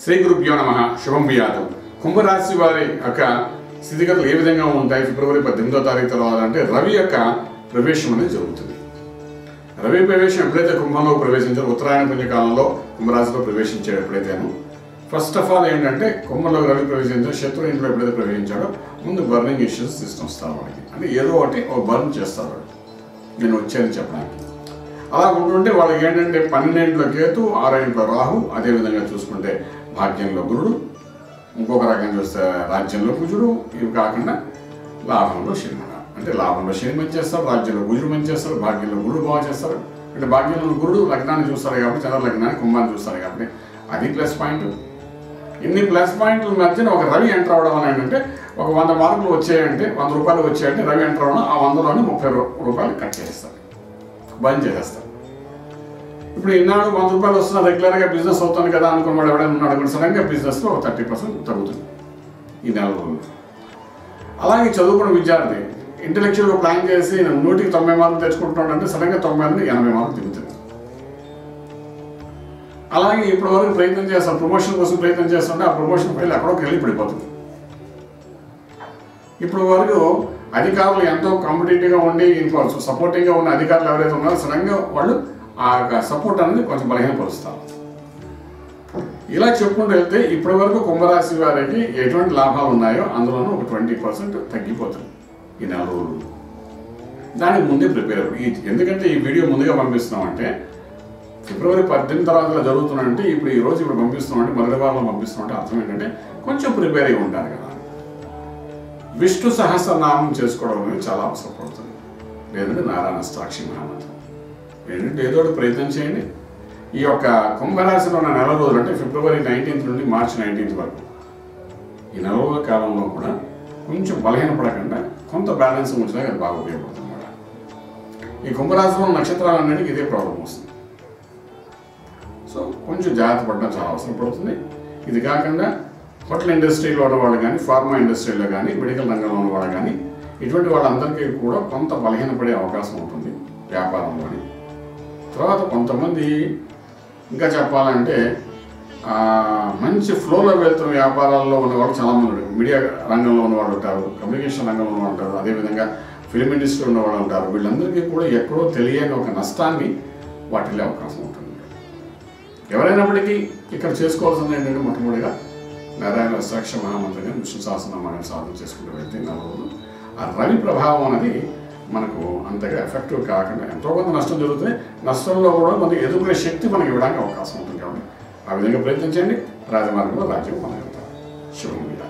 శ్రీ గురుభ్యో నమ శుభం బియాదు కుంభరాశి వారి యొక్క స్థితిగతులు ఏ విధంగా ఉంటాయి ఫిబ్రవరి పద్దెనిమిదో తారీఖు తర్వాత అంటే రవి యొక్క ప్రవేశం అనేది జరుగుతుంది రవి ప్రవేశం ఎప్పుడైతే కుంభంలో ప్రవేశించారో ఉత్తరాయణ పుణ్యకాలంలో కుంభరాశిలో ప్రవేశించాడు ఎప్పుడైతేను ఫస్ట్ ఆఫ్ ఆల్ ఏంటంటే కుంభంలో రవి ప్రవేశించాడు శత్రు ఇంట్లో ఎప్పుడైతే ప్రవేశించాడో ముందు బర్నింగ్ ఇష్యూస్ సిస్టమ్ వస్తారు వాడికి అంటే ఏదో ఒకటి ఒక బర్న్ చేస్తారు వాడు నేను వచ్చాను చెప్పడానికి అలా ఉంటుంటే వాళ్ళకి ఏంటంటే పన్నెండింట్లో కేతు ఆరో ఇంట్లో రాహు అదేవిధంగా చూసుకుంటే భాగ్యంలో గురుడు ఇంకొక రకంగా చూస్తే రాజ్యంలో కుజుడు ఇవి కాకుండా లాభంలో శని కూడా. అంటే లాభంలో శని మంచి చేస్తారు రాజ్యంలో కుజుడు మంచి చేస్తారు భాగ్యంలో గురుడు బాగా చేస్తారు అంటే భాగ్యంలో గురుడు లగ్నాన్ని చూస్తారు కాబట్టి చంద్ర లగ్నాన్ని కుంభాన్ని చూస్తారు కాబట్టి అది ప్లస్ పాయింట్ ఇన్ని ప్లస్ పాయింట్ల మధ్యన ఒక రవి ఎంటర్ అవడం అని ఏంటంటే ఒక వంద మార్కులు వచ్చాయంటే వంద రూపాయలు వచ్చాయంటే రవి ఎంటర్ అవడం ఆ వందలోనే ముప్పై రూ- రూపాయలు కట్ చేస్తారు బంద్ చేసేస్తారు ఇప్పుడు ఇన్నాడు వంద రూపాయలు వస్తున్నా రెగ్యులర్గా బిజినెస్ అవుతుంది కదా అనుకున్నాడు ఎవడైనా ఉన్నాడు కూడా సడన్గా బిజినెస్లో ఒక థర్టీ పర్సెంట్ తగ్గుతుంది ఈ నెల రోజులు అలాగే చదువుకున్న విద్యార్థి ఇంటలెక్చువల్గా ప్లాన్ చేసి నేను నూటికి తొంభై మార్కులు తెచ్చుకుంటున్నాడు అంటే సడన్గా తొంభై నుండి ఎనభై మార్కులు దిగుతుంది అలాగే ఇప్పటి వరకు ప్రయత్నం చేస్తాం ప్రమోషన్ కోసం ప్రయత్నం చేస్తుంటే ఆ ప్రమోషన్ ఫైల్ ఎక్కడో వెళ్ళి పడిపోతుంది ఇప్పుడు వరకు అధికారులు ఎంతో కాంపిటేటివ్గా ఉండి సపోర్టింగ్గా ఉన్న అధికారులు ఎవరైతే ఉన్నారో సడన్గా వాళ్ళు ఆ సపోర్ట్ అనేది కొంచెం బలహీనపరుస్తారు ఇలా చెప్పుకుంటూ వెళ్తే ఇప్పటి వరకు కుంభరాశి వారికి ఎటువంటి లాభాలు ఉన్నాయో అందులోనూ ఒక ట్వంటీ పర్సెంట్ తగ్గిపోతుంది ఈ నెల రోజులు దానికి ముందే ప్రిపేర్ అవ్వండి ఈ- ఎందుకంటే ఈ వీడియో ముందుగా పంపిస్తున్నామంటే ఫిబ్రవరి పద్దెనిమిది తర్వాత ఇలా జరుగుతుందంటే ఇప్పుడు ఈ రోజు ఇప్పుడు పంపిస్తున్నామంటే మొదటి వారంలో పంపిస్తున్నామంటే అర్థం ఏంటంటే కొంచెం ప్రిపేర్ అయి ఉంటారు కదా విష్ణు సహస్రనామం చేసుకోవడం అనేది చాలా అవసరపడుతుంది లేదంటే నారాయణ సాక్షి మహామంత్రం ఏంటంటే ఏదో ఒకటి ప్రయత్నం చేయండి ఈ యొక్క కుంభరాశిలో ఉన్న నెల రోజులు అంటే ఫిబ్రవరి నైన్టీన్త్ నుండి మార్చి నైన్టీన్త్ వరకు ఈ నెల రోజుల కాలంలో కూడా కొంచెం బలహీనపడకుండా కొంత బ్యాలెన్స్ ఉంచడానికి అది బాగా ఉపయోగపడుతుంది అన్నమాట ఈ కుంభరాశిలో ఉన్న నక్షత్రాలన్నిటికీ ఇదే ప్రాబ్లం వస్తుంది సో కొంచెం జాగ్రత్త పడడం చాలా అవసరం పడుతుంది ఇది కాకుండా హోటల్ ఇండస్ట్రీలో ఉన్న వాళ్ళు కానీ ఫార్మా ఇండస్ట్రీలో కానీ మెడికల్ రంగంలో ఉన్న వాళ్ళు కానీ ఇటువంటి వాళ్ళందరికీ కూడా కొంత బలహీనపడే అవకాశం ఉంటుంది వ్యాపారంలోని తర్వాత కొంతమంది ఇంకా చెప్పాలంటే ఆ, మంచి ఫ్లోలో వెళ్తున్న వ్యాపారాల్లో ఉన్న వాళ్ళు చాలామంది ఉన్నారు మీడియా రంగంలో ఉన్న వాళ్ళు ఉంటారు కమ్యూనికేషన్ రంగంలో ఉన్న వాళ్ళు ఉంటారు అదేవిధంగా ఫిలిం ఇండస్ట్రీ ఉన్న వాళ్ళు ఉంటారు వీళ్ళందరికీ కూడా ఎక్కడో తెలియని ఒక నష్టాన్ని వాటిల్లే అవకాశం ఉంటుంది ఎవరైనప్పటికీ ఇక్కడ చేసుకోవాల్సింది ఏంటంటే మొట్టమొదటిగా నారాయణ సాక్షి మహామంత్రిగా విష్ణు సహస్రనామాన్ని సాధన చేసుకుంటూ వెళ్తే నలుగురు ఆ రవి ప్రభావం అనేది మనకు అంతగా ఎఫెక్టివ్ కాకుండా ఎంతో కొంత నష్టం జరుగుతుంది నష్టంలో కూడా మనకి ఎదుర్కొనే శక్తి మనకి ఇవ్వడానికి అవకాశం ఉంటుంది కాబట్టి ఆ విధంగా ప్రయత్నించండి రాజమార్గంలో రాజ్యం మనం వెళ్తాం శుభం విరాట్